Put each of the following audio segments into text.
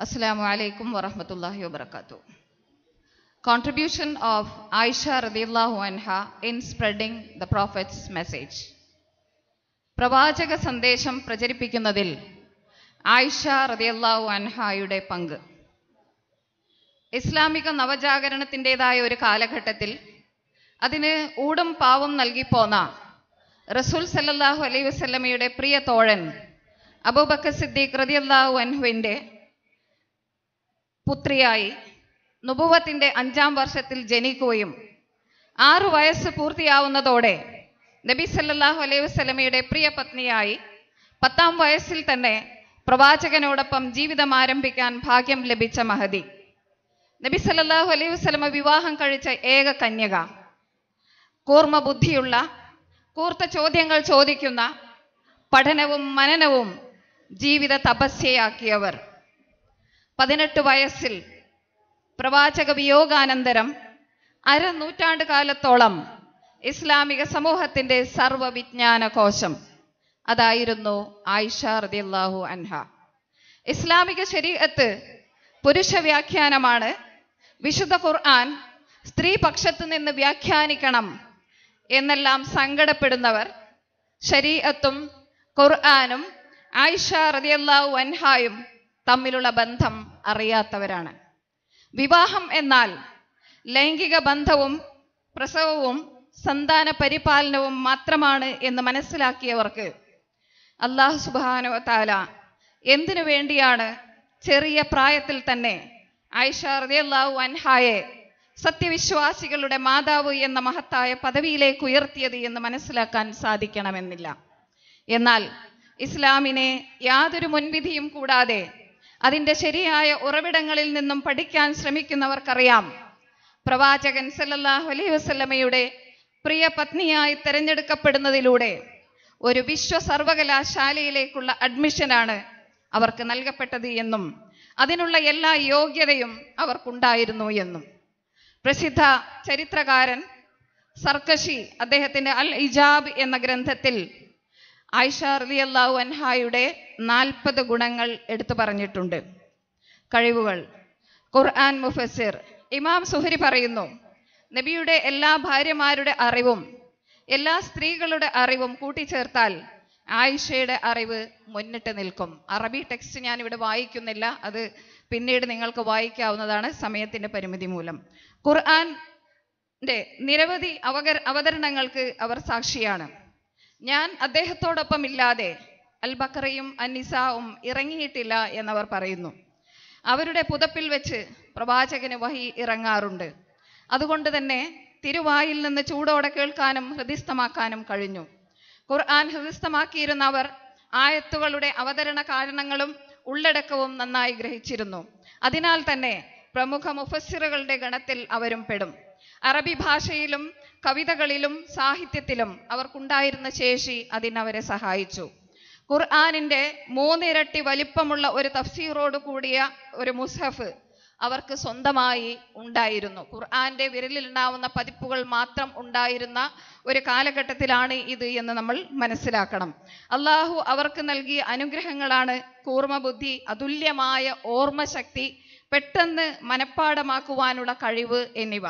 Assalamu alaikum wa rahmatullahi wa barakatuh. Contribution of Aisha radiallahu anha in spreading the Prophet's message. പ്രവാചക സന്ദേശം പ്രചരിപ്പിക്കുന്നതിൽ ആയിഷ റതിയല്ലാഹു അൻഹായുടെ പങ്ക് ഇസ്ലാമിക നവജാഗരണത്തിൻ്റെതായ ഒരു കാലഘട്ടത്തിൽ അതിന് ഊടും പാവും നൽകിപ്പോന്ന റസൂൽ സല്ലല്ലാഹു അലൈഹി വസല്ലമയുടെ പ്രിയ തോഴൻ അബൂബക്കർ സിദ്ദീഖ് റതിയല്ലാഹു അൻഹുവിൻ്റെ പുത്രിയായി നുബുവത്തിന്റെ അഞ്ചാം വർഷത്തിൽ ജനിക്കുകയും ആറു വയസ്സ് പൂർത്തിയാവുന്നതോടെ നബി സല്ലല്ലാഹു അലൈഹി വസല്ലമയുടെ പ്രിയ പത്നിയായി പത്താം വയസ്സിൽ തന്നെ പ്രവാചകനോടൊപ്പം ജീവിതം ആരംഭിക്കാൻ ഭാഗ്യം ലഭിച്ച മഹതി നബി സല്ലല്ലാഹു അലൈഹി വസല്ലമ വിവാഹം കഴിച്ച ഏക കന്യക കൂർമ്മ ബുദ്ധിയുള്ള കൂർത്ത ചോദ്യങ്ങൾ ചോദിക്കുന്ന പഠനവും മനനവും ജീവിത തപസ്യയാക്കിയവർ പതിനെട്ട് വയസ്സിൽ പ്രവാചക വിയോഗാനന്തരം അരനൂറ്റാണ്ട് കാലത്തോളം ഇസ്ലാമിക സമൂഹത്തിന്റെ സർവവിജ്ഞാന കോശം അതായിരുന്നു ആയിഷ റദിയല്ലാഹു അൻഹ ഇസ്ലാമിക ശരീഅത്ത് പുരുഷ വ്യാഖ്യാനമാണ് വിശുദ്ധ ഖുർആൻ സ്ത്രീ പക്ഷത്തു നിന്ന് വ്യാഖ്യാനിക്കണം എന്നെല്ലാം സങ്കടപ്പെടുന്നവർ ശരീഅത്തും ഖുർആനും ആയിഷ റദിയല്ലാഹു അൻഹായും തമ്മിലുള്ള ബന്ധം അറിയാത്തവരാണ് വിവാഹം എന്നാൽ ലൈംഗിക ബന്ധവും പ്രസവവും സന്താന പരിപാലനവും മാത്രമാണ് എന്ന് മനസ്സിലാക്കിയവർക്ക് അള്ളാഹു സുബാനു താല എന്തിനു വേണ്ടിയാണ് ചെറിയ പ്രായത്തിൽ തന്നെ ആയിഷ റളിയല്ലാഹു അൻഹായെ സത്യവിശ്വാസികളുടെ മാതാവ് എന്ന മഹത്തായ പദവിയിലേക്ക് ഉയർത്തിയത് എന്ന് മനസ്സിലാക്കാൻ സാധിക്കണമെന്നില്ല എന്നാൽ ഇസ്ലാമിനെ യാതൊരു മുൻവിധിയും കൂടാതെ അതിൻ്റെ ശരിയായ ഉറവിടങ്ങളിൽ നിന്നും പഠിക്കാൻ ശ്രമിക്കുന്നവർക്കറിയാം പ്രവാചകൻ സല്ലല്ലാഹു അലൈഹി വസല്ലമയുടെ പ്രിയ പത്നിയായി തിരഞ്ഞെടുക്കപ്പെടുന്നതിലൂടെ ഒരു വിശ്വ സർവകലാശാലയിലേക്കുള്ള അഡ്മിഷനാണ് അവർക്ക് നൽകപ്പെട്ടത് എന്നും അതിനുള്ള എല്ലാ യോഗ്യതയും അവർക്കുണ്ടായിരുന്നു എന്നും പ്രസിദ്ധ ചരിത്രകാരൻ സർക്കശി അദ്ദേഹത്തിന്റെ അൽ ഇജാബ് എന്ന ഗ്രന്ഥത്തിൽ ആയിഷ റളിയല്ലാഹു അൻഹായുടെ നാൽപ്പത് ഗുണങ്ങൾ എടുത്തു പറഞ്ഞിട്ടുണ്ട് കഴിവുകൾ ഖുർആൻ മുഫസിർ ഇമാം സുഹരി പറയുന്നു നബിയുടെ എല്ലാ ഭാര്യമാരുടെ അറിവും എല്ലാ സ്ത്രീകളുടെ അറിവും കൂട്ടിച്ചേർത്താൽ ആയിഷയുടെ അറിവ് മുന്നിട്ട് നിൽക്കും അറബി ടെക്സ്റ്റ് ഞാൻ ഇവിടെ വായിക്കുന്നില്ല അത് പിന്നീട് നിങ്ങൾക്ക് വായിക്കാവുന്നതാണ് സമയത്തിന്റെ പരിമിതി മൂലം ഖുർആന്റെ നിരവധി അവകര അവതരണങ്ങൾക്ക് അവർ സാക്ഷിയാണ് ഞാൻ അദ്ദേഹത്തോടൊപ്പം ഇല്ലാതെ അൽ ബക്കറയും അന്നിസാവും ഇറങ്ങിയിട്ടില്ല എന്നവർ പറയുന്നു അവരുടെ പുതപ്പിൽ വെച്ച് പ്രവാചകന് വഹി ഇറങ്ങാറുണ്ട് അതുകൊണ്ട് തന്നെ തിരുവായിൽ നിന്ന് ചൂടോടെ കേൾക്കാനും ഹൃദിസ്ഥമാക്കാനും കഴിഞ്ഞു ഖുർആൻ ഹൃദിസ്ഥമാക്കിയിരുന്ന അവർ ആയത്തുകളുടെ അവതരണ കാരണങ്ങളും ഉള്ളടക്കവും നന്നായി ഗ്രഹിച്ചിരുന്നു അതിനാൽ തന്നെ പ്രമുഖ മുഫസ്സിറുകളുടെ ഗണത്തിൽ അവരും പെടും അറബി ഭാഷയിലും കവിതകളിലും സാഹിത്യത്തിലും അവർക്കുണ്ടായിരുന്ന ശേഷി അതിനവരെ സഹായിച്ചു ഖുർആാനിന്റെ മൂന്നിരട്ടി വലിപ്പമുള്ള ഒരു തഫ്സീറോട് കൂടിയ ഒരു മുസ്ഹഫ് അവർക്ക് സ്വന്തമായി ഉണ്ടായിരുന്നു ഖുർആന്റെ വിരലിലുണ്ടാവുന്ന പതിപ്പുകൾ മാത്രം ഉണ്ടായിരുന്ന ഒരു കാലഘട്ടത്തിലാണ് ഇത് എന്ന് നമ്മൾ മനസ്സിലാക്കണം അള്ളാഹു അവർക്ക് നൽകിയ അനുഗ്രഹങ്ങളാണ് കൂർമ്മബുദ്ധി അതുല്യമായ ഓർമ്മശക്തി പെട്ടെന്ന് മനഃപ്പാടമാക്കുവാനുള്ള കഴിവ് എന്നിവ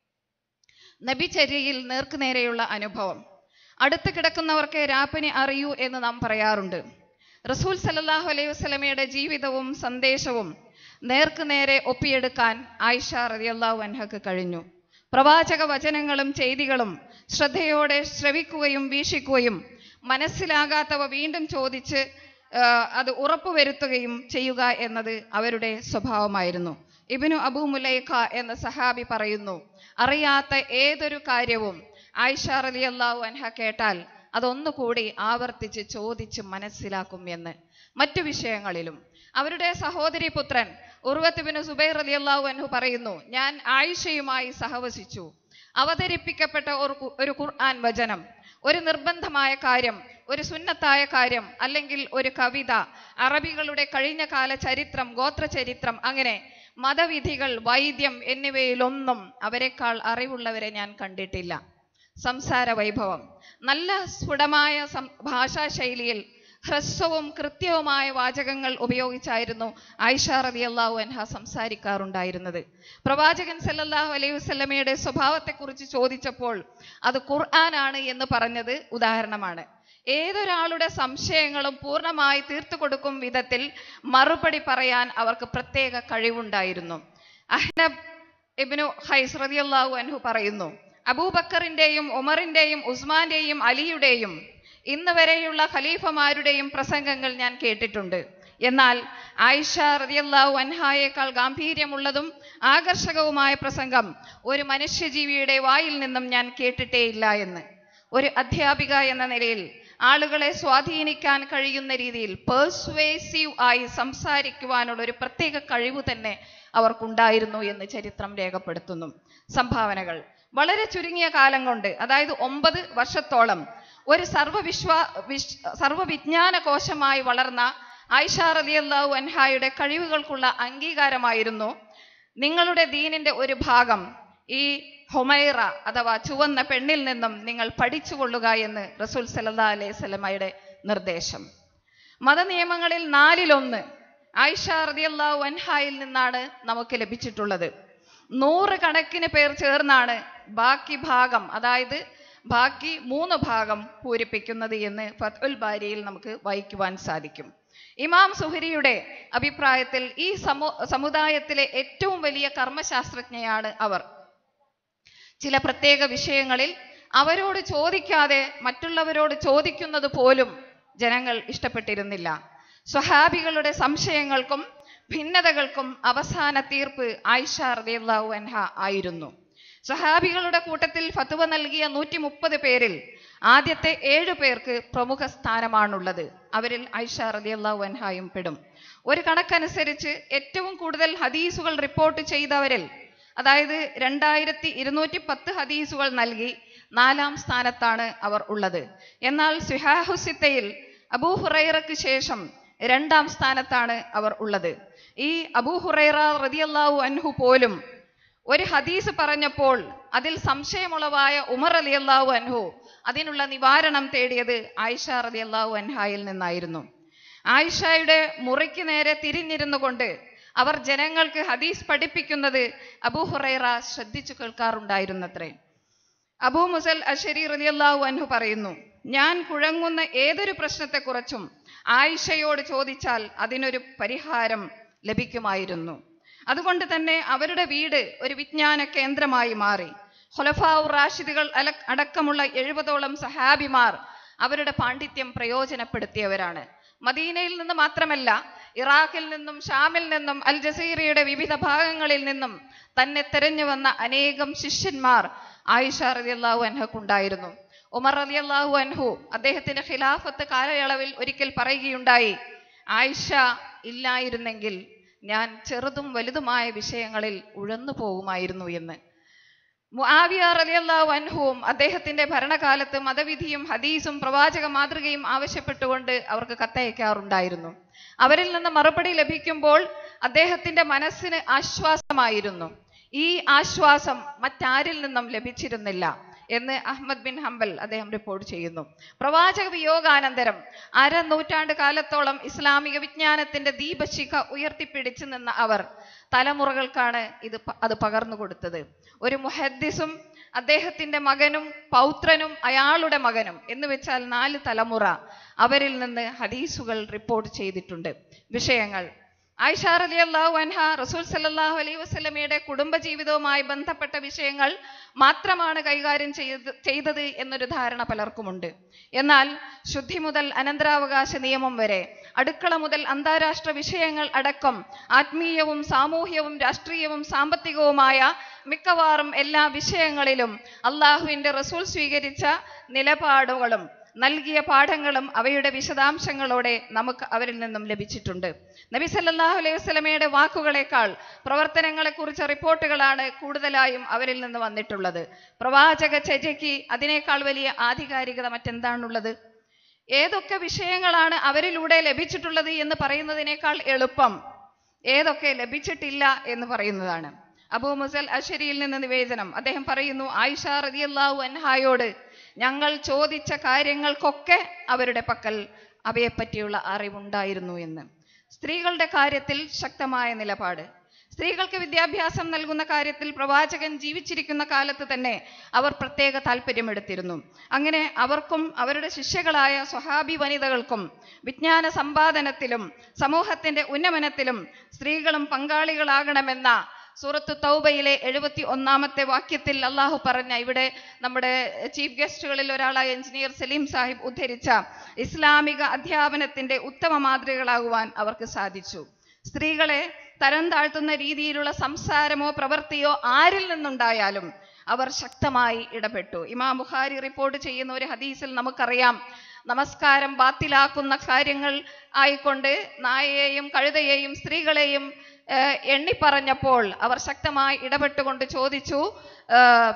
നബിചര്യയിൽ നേർക്കുനേരെയുള്ള അനുഭവം അടുത്ത് കിടക്കുന്നവർക്ക് രാപ്പനി അറിയൂ എന്ന് നാം പറയാറുണ്ട് റസൂൽ സല്ലല്ലാഹു അലൈഹി വസല്ലമയുടെ ജീവിതവും സന്ദേശവും നേർക്കുനേരെ ഒപ്പിയെടുക്കാൻ ആയിഷ റളിയല്ലാഹു അൻഹക്ക് കഴിഞ്ഞു പ്രവാചക വചനങ്ങളും ചെയ്തികളും ശ്രദ്ധയോടെ ശ്രവിക്കുകയും വീക്ഷിക്കുകയും മനസ്സിലാകാത്തവ വീണ്ടും ചോദിച്ച് അത് ഉറപ്പുവരുത്തുകയും ചെയ്യുക എന്നത് അവരുടെ സ്വഭാവമായിരുന്നു ഇബിനു അബൂ മുലൈഖ എന്ന സഹാബി പറയുന്നു അറിയാത്ത ഏതൊരു കാര്യവും ആയിഷ റളിയല്ലാഹു അൻഹ കേട്ടാൽ അതൊന്നുകൂടി ആവർത്തിച്ച് ചോദിച്ച് മനസ്സിലാക്കും എന്ന് മറ്റു വിഷയങ്ങളിലും അവരുടെ സഹോദരി പുത്രൻ ഉർവത്തുബിന് സുബൈർ റളിയല്ലാഹു അൻഹു പറയുന്നു ഞാൻ ആയിഷയുമായി സഹവസിച്ചു അവതരിപ്പിക്കപ്പെട്ട ഒരു ഒരു ഖുർആൻ വചനം ഒരു നിർബന്ധമായ കാര്യം ഒരു സുന്നത്തായ കാര്യം അല്ലെങ്കിൽ ഒരു കവിത അറബികളുടെ കഴിഞ്ഞ കാല ചരിത്രം ഗോത്രചരിത്രം അങ്ങനെ മതവിധികൾ വൈദ്യം എന്നിവയിലൊന്നും അവരെക്കാൾ അറിവുള്ളവരെ ഞാൻ കണ്ടിട്ടില്ല സംസാര വൈഭവം നല്ല സ്ഫുടമായ ഭാഷാ ശൈലിയിൽ ഹ്രസ്വവും കൃത്യവുമായ വാചകങ്ങൾ ഉപയോഗിച്ചായിരുന്നു ആയിഷ റളിയല്ലാഹു അൻഹ സംസാരിക്കാറുണ്ടായിരുന്നത് പ്രവാചകൻ സല്ലല്ലാഹു അലൈഹി വസല്ലമയുടെ സ്വഭാവത്തെക്കുറിച്ച് ചോദിച്ചപ്പോൾ അത് ഖുർആനാണ് എന്ന് പറഞ്ഞത് ഉദാഹരണമാണ് ഏതൊരാളുടെ സംശയങ്ങളും പൂർണ്ണമായി തീർത്തു കൊടുക്കും വിധത്തിൽ മറുപടി പറയാൻ അവർക്ക് പ്രത്യേക കഴിവുണ്ടായിരുന്നു അഹ്നബ് ഇബ്നു ഹൈസ് റളിയല്ലാഹു അൻഹു പറയുന്നു അബൂബക്കറിന്റെയും ഉമറിന്റെയും ഉസ്മാന്റെയും അലിയുടെയും ഇന്ന് വരെയുള്ള ഖലീഫമാരുടെയും പ്രസംഗങ്ങൾ ഞാൻ കേട്ടിട്ടുണ്ട് എന്നാൽ ആയിഷ റളിയല്ലാഹു അൻഹായേക്കാൾ ഗാംഭീര്യമുള്ളതും ആകർഷകവുമായ പ്രസംഗം ഒരു മനുഷ്യജീവിയുടെ വായിൽ നിന്നും ഞാൻ കേട്ടിട്ടേയില്ല എന്ന് ഒരു അധ്യാപിക എന്ന നിലയിൽ ആളുകളെ സ്വാധീനിക്കാൻ കഴിയുന്ന രീതിയിൽ പേഴ്സ്വേസീവ് ആയി സംസാരിക്കുവാനുള്ള ഒരു പ്രത്യേക കഴിവ് തന്നെ അവർക്കുണ്ടായിരുന്നു എന്ന് ചരിത്രം രേഖപ്പെടുത്തുന്നു സംഭാവനകൾ വളരെ ചുരുങ്ങിയ കാലം കൊണ്ട് അതായത് ഒമ്പത് വർഷത്തോളം ഒരു സർവവിശ്വാ വിശ് സർവവിജ്ഞാന കോശമായി വളർന്ന ആയിഷ റളിയല്ലാഹു അൻഹായുടെ കഴിവുകൾക്കുള്ള അംഗീകാരമായിരുന്നു നിങ്ങളുടെ ദീനിന്റെ ഒരു ഭാഗം ഈ ഹുമൈറ അഥവാ ചുവന്ന പെണ്ണിൽ നിന്നും നിങ്ങൾ പഠിച്ചുകൊള്ളുക എന്ന് റസൂൽ സല്ലല്ലാഹു അലൈഹി സ്വലമയുടെ നിർദ്ദേശം മതനിയമങ്ങളിൽ നാലിലൊന്ന് ആയിഷ റളിയല്ലാഹു അൻഹായിൽ നിന്നാണ് നമുക്ക് ലഭിച്ചിട്ടുള്ളത് നൂറ് കണക്കിന് പേർ ചേർന്നാണ് ബാക്കി ഭാഗം അതായത് ബാക്കി മൂന്ന് ഭാഗം പൂരിപ്പിക്കുന്നത് എന്ന് ഫത്ഉൽ ബാരിയിൽ നമുക്ക് വായിക്കുവാൻ സാധിക്കും ഇമാം സുഹരിയുടെ അഭിപ്രായത്തിൽ ഈ സമു സമുദായത്തിലെ ഏറ്റവും വലിയ കർമ്മശാസ്ത്രജ്ഞയാണ് അവർ ചില പ്രത്യേക വിഷയങ്ങളിൽ അവരോട് ചോദിക്കാതെ മറ്റുള്ളവരോട് ചോദിക്കുന്നത് പോലും ജനങ്ങൾ ഇഷ്ടപ്പെട്ടിരുന്നില്ല സ്വഹാബികളുടെ സംശയങ്ങൾക്കും ഭിന്നതകൾക്കും അവസാന തീർപ്പ് ആയിഷ റളിയല്ലാഹു അൻഹ ആയിരുന്നു സ്വഹാബികളുടെ കൂട്ടത്തിൽ ഫത്വ നൽകിയ നൂറ്റി മുപ്പത് പേരിൽ ആദ്യത്തെ ഏഴു പേർക്ക് പ്രമുഖ സ്ഥാനമാണുള്ളത് അവരിൽ ഐഷ റളിയല്ലാഹു അൻഹായും പെടും ഒരു കണക്കനുസരിച്ച് ഏറ്റവും കൂടുതൽ ഹദീസുകൾ റിപ്പോർട്ട് ചെയ്തവരിൽ അതായത് രണ്ടായിരത്തി ഇരുന്നൂറ്റി പത്ത് ഹദീസുകൾ നൽകി നാലാം സ്ഥാനത്താണ് അവർ ഉള്ളത് എന്നാൽ സുഹാഹുസിത്തയിൽ അബൂ ഹുറൈറയ്ക്ക് ശേഷം രണ്ടാം സ്ഥാനത്താണ് അവർ ഉള്ളത് ഈ അബൂ ഹുറൈറ റളിയല്ലാഹു അൻഹു പോലും ഒരു ഹദീസ് പറഞ്ഞപ്പോൾ അതിൽ സംശയമുളവായ ഉമർ അലി അള്ളാഹു അൻഹു അതിനുള്ള നിവാരണം തേടിയത് ആയിഷ റലി അള്ളാഹു അൻഹായിൽ നിന്നായിരുന്നു ആയിഷയുടെ മുറിക്ക് നേരെ തിരിഞ്ഞിരുന്നു കൊണ്ട് അവർ ജനങ്ങൾക്ക് ഹദീസ് പഠിപ്പിക്കുന്നത് അബൂ ഹുറൈറ ശ്രദ്ധിച്ചു കേൾക്കാറുണ്ടായിരുന്നത്രേ അബൂ മുസൽ അഷരി റലിയല്ലാഹു അൻഹു പറയുന്നു ഞാൻ കുഴങ്ങുന്ന ഏതൊരു പ്രശ്നത്തെക്കുറിച്ചും ആയിഷയോട് ചോദിച്ചാൽ അതിനൊരു പരിഹാരം ലഭിക്കുമായിരുന്നു അതുകൊണ്ട് തന്നെ അവരുടെ വീട് ഒരു വിജ്ഞാന കേന്ദ്രമായി മാറി ഹൊലഫാവു റാഷിദുകൾ അല അടക്കമുള്ള എഴുപതോളം സഹാബിമാർ അവരുടെ പാണ്ഡിത്യം പ്രയോജനപ്പെടുത്തിയവരാണ് മദീനയിൽ നിന്ന് മാത്രമല്ല ഇറാഖിൽ നിന്നും ഷാമിൽ നിന്നും അൽ ജസീറയുടെ വിവിധ ഭാഗങ്ങളിൽ നിന്നും തന്നെ തെരഞ്ഞു വന്ന അനേകം ശിഷ്യന്മാർ ആയിഷ റളിയല്ലാഹു അൻഹക്കുണ്ടായിരുന്നു ഉമർ റളിയല്ലാഹു അൻഹു അദ്ദേഹത്തിന്റെ ഖിലാഫത്ത് കാലയളവിൽ ഒരിക്കൽ പറയുകയുണ്ടായി ആയിഷ ഇല്ലായിരുന്നെങ്കിൽ ഞാൻ ചെറുതും വലുതുമായ വിഷയങ്ങളിൽ ഉഴന്നു പോകുമായിരുന്നു എന്ന് മുആവിയ റളിയല്ലാഹു അൻഹുവും അദ്ദേഹത്തിന്റെ ഭരണകാലത്ത് മതവിധിയും ഹദീസും പ്രവാചക മാതൃകയും ആവശ്യപ്പെട്ടുകൊണ്ട് അവർക്ക് കത്തയക്കാറുണ്ടായിരുന്നു അവരിൽ നിന്ന് മറുപടി ലഭിക്കുമ്പോൾ അദ്ദേഹത്തിന്റെ മനസ്സിന് ആശ്വാസമായിരുന്നു ഈ ആശ്വാസം മറ്റാരിൽ നിന്നും ലഭിച്ചിരുന്നില്ല എന്ന് അഹ്മദ് ബിൻ ഹംബൽ അദ്ദേഹം റിപ്പോർട്ട് ചെയ്യുന്നു പ്രവാചക വിയോഗാനന്തരം അരനൂറ്റാണ്ട് കാലത്തോളം ഇസ്ലാമിക വിജ്ഞാനത്തിന്റെ ദീപശിഖ ഉയർത്തിപ്പിടിച്ചു നിന്ന അവർ തലമുറകൾക്കാണ് ഇത് പ- അത് പകർന്നു കൊടുത്തത് ഒരു മുഹദ്ദിസും അദ്ദേഹത്തിന്റെ മകനും പൗത്രനും അയാളുടെ മകനും എന്ന് വെച്ചാൽ നാല് തലമുറ അവരിൽ നിന്ന് ഹദീസുകൾ റിപ്പോർട്ട് ചെയ്തിട്ടുണ്ട് വിഷയങ്ങൾ ആയിഷ റളിയല്ലാഹു അൻഹ റസൂൽ സല്ലല്ലാഹു അലൈഹി വസല്ലമയുടെ കുടുംബജീവിതവുമായി ബന്ധപ്പെട്ട വിഷയങ്ങൾ മാത്രമാണ് കൈകാര്യം ചെയ്ത് ചെയ്തത് എന്നൊരു ധാരണ പലർക്കുമുണ്ട് എന്നാൽ ശുദ്ധി മുതൽ അനന്തരാവകാശ നിയമം വരെ അടുക്കള മുതൽ അന്താരാഷ്ട്ര വിഷയങ്ങൾ അടക്കം ആത്മീയവും സാമൂഹ്യവും രാഷ്ട്രീയവും സാമ്പത്തികവുമായ മിക്കവാറും എല്ലാ വിഷയങ്ങളിലും അള്ളാഹുവിന്റെ റസൂൽ സ്വീകരിച്ച നിലപാടുകളും നൽകിയ പാഠങ്ങളും അവയുടെ വിശദാംശങ്ങളോടെ നമുക്ക് അവരിൽ നിന്നും ലഭിച്ചിട്ടുണ്ട് നബി സല്ലല്ലാഹു അലൈഹി വസല്ലമയുടെ വാക്കുകളേക്കാൾ പ്രവർത്തനങ്ങളെക്കുറിച്ച റിപ്പോർട്ടുകളാണ് കൂടുതലായും അവരിൽ നിന്ന് വന്നിട്ടുള്ളത് പ്രവാചക ചര്യയ്ക്ക് അതിനേക്കാൾ വലിയ ആധികാരികത മറ്റെന്താണുള്ളത് ഏതൊക്കെ വിഷയങ്ങളാണ് അവരിലൂടെ ലഭിച്ചിട്ടുള്ളത് എന്ന് പറയുന്നതിനേക്കാൾ എളുപ്പം ഏതൊക്കെ ലഭിച്ചിട്ടില്ല എന്ന് പറയുന്നതാണ് അബൂ മുസൽ അഷരിയിൽ നിന്ന് നിവേദനം അദ്ദേഹം പറയുന്നു ആയിഷ റളിയല്ലാഹു അൻഹായോട് ഞങ്ങൾ ചോദിച്ച കാര്യങ്ങൾക്കൊക്കെ അവരുടെ പക്കൽ അവയെപ്പറ്റിയുള്ള അറിവുണ്ടായിരുന്നു എന്ന് സ്ത്രീകളുടെ കാര്യത്തിൽ ശക്തമായ നിലപാട് സ്ത്രീകൾക്ക് വിദ്യാഭ്യാസം നൽകുന്ന കാര്യത്തിൽ പ്രവാചകൻ ജീവിച്ചിരിക്കുന്ന കാലത്ത് തന്നെ അവർ പ്രത്യേക താല്പര്യമെടുത്തിരുന്നു അങ്ങനെ അവർക്കും അവരുടെ ശിഷ്യകളായ സ്വഹാബി വനിതകൾക്കും വിജ്ഞാന സമ്പാദനത്തിലും സമൂഹത്തിന്റെ ഉന്നമനത്തിലും സ്ത്രീകളും പങ്കാളികളാകണമെന്ന സൂറത്ത് തൗബയിലെ എഴുപത്തി ഒന്നാമത്തെ വാക്യത്തിൽ അള്ളാഹു പറഞ്ഞ ഇവിടെ നമ്മുടെ ചീഫ് ഗസ്റ്റുകളിൽ ഒരാളായ എഞ്ചിനീയർ സലീം സാഹിബ് ഉദ്ധരിച്ച ഇസ്ലാമിക അധ്യാപനത്തിന്റെ ഉത്തമ മാതൃകളാകുവാൻ അവർക്ക് സാധിച്ചു സ്ത്രീകളെ തരം താഴ്ത്തുന്ന രീതിയിലുള്ള സംസാരമോ പ്രവൃത്തിയോ ആരിൽ നിന്നുണ്ടായാലും അവർ ശക്തമായി ഇടപെട്ടു ഇമാം ബുഖാരി റിപ്പോർട്ട് ചെയ്യുന്ന ഒരു ഹദീസിൽ നമുക്കറിയാം നമസ്കാരം ബാത്തിലാക്കുന്ന കാര്യങ്ങൾ ആയിക്കൊണ്ട് നായയെയും കഴുതയെയും സ്ത്രീകളെയും ഏഹ്, എണ്ണിപ്പറഞ്ഞപ്പോൾ അവർ ശക്തമായി ഇടപെട്ടുകൊണ്ട് ചോദിച്ചു ഏഹ്,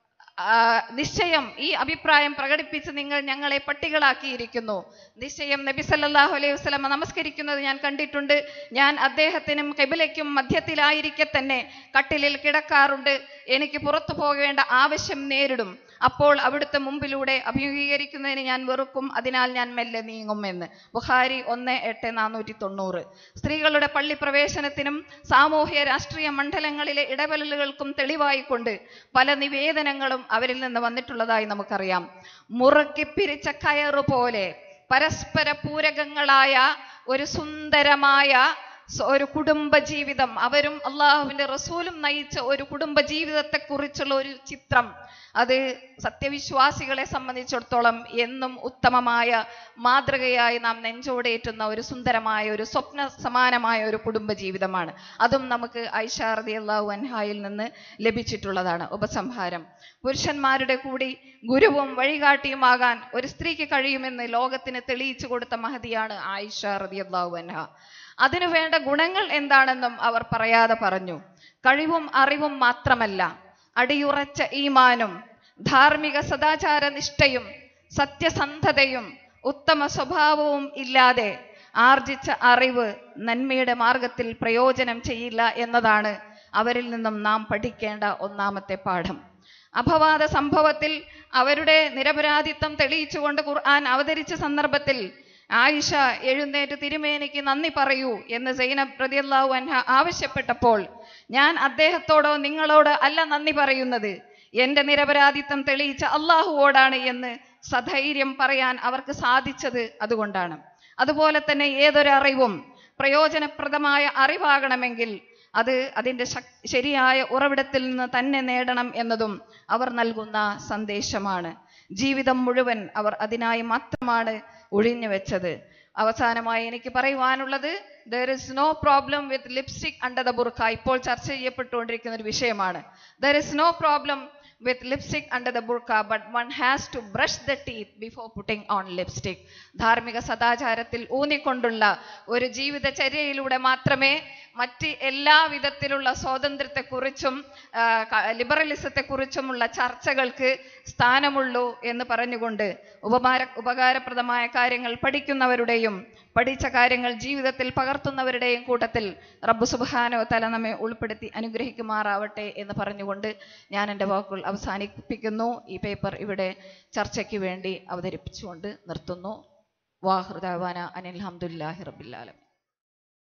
ആ, നിശ്ചയം ഈ അഭിപ്രായം പ്രകടിപ്പിച്ച് നിങ്ങൾ ഞങ്ങളെ പട്ടികളാക്കിയിരിക്കുന്നു നിശ്ചയം നബി സല്ലല്ലാഹു അലൈഹി വസല്ലമ നമസ്കരിക്കുന്നത് ഞാൻ കണ്ടിട്ടുണ്ട് ഞാൻ അദ്ദേഹത്തിനും കെബിലയ്ക്കും മധ്യത്തിലായിരിക്കെ തന്നെ കട്ടിലിൽ കിടക്കാറുണ്ട് എനിക്ക് പുറത്തു പോകേണ്ട ആവശ്യം നേരിടും അപ്പോൾ അവിടുത്തെ മുമ്പിലൂടെ അഭിമുഖീകരിക്കുന്നതിന് ഞാൻ വെറുക്കും അതിനാൽ ഞാൻ മെല്ലെ നീങ്ങും എന്ന് ബുഖാരി ഒന്ന് എട്ട് നാനൂറ്റി തൊണ്ണൂറ് സ്ത്രീകളുടെ പള്ളി പ്രവേശനത്തിനും സാമൂഹ്യ രാഷ്ട്രീയ മണ്ഡലങ്ങളിലെ ഇടപെടലുകൾക്കും തെളിവായിക്കൊണ്ട് പല നിവേദനങ്ങളും അവരിൽ നിന്ന് വന്നിട്ടുള്ളതായി നമുക്കറിയാം മുറുക്കി പിരിച്ച കയറു പോലെ പരസ്പര പൂരകങ്ങളായ ഒരു സുന്ദരമായ സ- ഒരു കുടുംബ ജീവിതം അവരും അള്ളാഹുവിന്റെ റസൂലും നയിച്ച ഒരു കുടുംബ ജീവിതത്തെ കുറിച്ചുള്ള ഒരു ചിത്രം അത് സത്യവിശ്വാസികളെ സംബന്ധിച്ചിടത്തോളം എന്നും ഉത്തമമായ മാതൃകയായി നാം നെഞ്ചോടേറ്റുന്ന ഒരു സുന്ദരമായ ഒരു സ്വപ്ന സമാനമായ ഒരു കുടുംബ ജീവിതമാണ് അതും നമുക്ക് ഐഷാർദി അള്ളാഹു അൻഹായിൽ നിന്ന് ലഭിച്ചിട്ടുള്ളതാണ് ഉപസംഹാരം പുരുഷന്മാരുടെ കൂടി ഗുരുവും വഴികാട്ടിയുമാകാൻ ഒരു സ്ത്രീക്ക് കഴിയുമെന്ന് ലോകത്തിന് തെളിയിച്ചു കൊടുത്ത മഹതിയാണ് ആയിഷ റളിയല്ലാഹു അൻഹ അതിനു വേണ്ട ഗുണങ്ങൾ എന്താണെന്നും അവർ പറയാതെ പറഞ്ഞു കഴിവും അറിവും മാത്രമല്ല അടിയുറച്ച ഈമാനും ധാർമ്മിക സദാചാര നിഷ്ഠയും സത്യസന്ധതയും ഉത്തമ സ്വഭാവവും ഇല്ലാതെ ആർജിച്ച അറിവ് നന്മയുടെ മാർഗത്തിൽ പ്രയോജനം ചെയ്യില്ല എന്നതാണ് അവരിൽ നിന്നും നാം പഠിക്കേണ്ട ഒന്നാമത്തെ പാഠം അപവാദ സംഭവത്തിൽ അവരുടെ നിരപരാധിത്വം തെളിയിച്ചുകൊണ്ട് ഖുർആൻ അവതരിച്ച സന്ദർഭത്തിൽ ആയിഷ എഴുന്നേറ്റ് തിരുമേനിക്ക് നന്ദി പറയൂ എന്ന് സൈനബ് റളിയല്ലാഹു അൻഹ ആവശ്യപ്പെട്ടപ്പോൾ ഞാൻ അദ്ദേഹത്തോടോ നിങ്ങളോട് അല്ല നന്ദി പറയുന്നത് എന്റെ നിരപരാധിത്വം തെളിയിച്ച അള്ളാഹുവോടാണ് എന്ന് സധൈര്യം പറയാൻ അവർക്ക് സാധിച്ചത് അതുകൊണ്ടാണ് അതുപോലെ തന്നെ ഏതൊരു അറിവും പ്രയോജനപ്രദമായ അറിവാകണമെങ്കിൽ അത് അതിൻ്റെ ശക് ശരിയായ ഉറവിടത്തിൽ നിന്ന് തന്നെ നേടണം എന്നതും അവർ നൽകുന്ന സന്ദേശമാണ് ജീവിതം മുഴുവൻ അവർ അതിനായി മാത്രമാണ് ഒഴിഞ്ഞു വെച്ചത് അവസാനമായി എനിക്ക് പറയുവാനുള്ളത് there is no problem with lipstick under the burqa ഇപ്പോൾ ചർച്ച ചെയ്യപ്പെട്ടുകൊണ്ടിരിക്കുന്ന ഒരു വിഷയമാണ് there is no problem with lipstick under the burqa but one has to brush the teeth before putting on lipstick ധാർമ്മിക സദാചാരത്തിൽ ഊന്നിക്കൊണ്ടുള്ള ഒരു ജീവിതചര്യയിലൂടെ മാത്രമേ മറ്റ് എല്ലാ വിധത്തിലുള്ള സ്വാതന്ത്ര്യത്തെക്കുറിച്ചും ആ, ക- ലിബറലിസത്തെക്കുറിച്ചുമുള്ള ചർച്ചകൾക്ക് സ്ഥാനമുള്ളൂ എന്ന് പറഞ്ഞുകൊണ്ട് ഉപകാര ഉപകാരപ്രദമായ കാര്യങ്ങൾ പഠിക്കുന്നവരുടെയും പഠിച്ച കാര്യങ്ങൾ ജീവിതത്തിൽ പകർത്തുന്നവരുടെയും കൂട്ടത്തിൽ റബ്ബു സുബ്ഹാനഹു തല നമ്മെ ഉൾപ്പെടുത്തി അനുഗ്രഹിക്കുമാറാവട്ടെ എന്ന് പറഞ്ഞുകൊണ്ട് ഞാൻ എൻ്റെ വാക്കുകൾ അവസാനിപ്പിക്കുന്നു ഈ പേപ്പർ ഇവിടെ ചർച്ചയ്ക്ക് വേണ്ടി അവതരിപ്പിച്ചുകൊണ്ട് നിർത്തുന്നു വാഹൃദാന അനിൽ ഹംദുല്ലാഹി റബ്ബില്ലാലം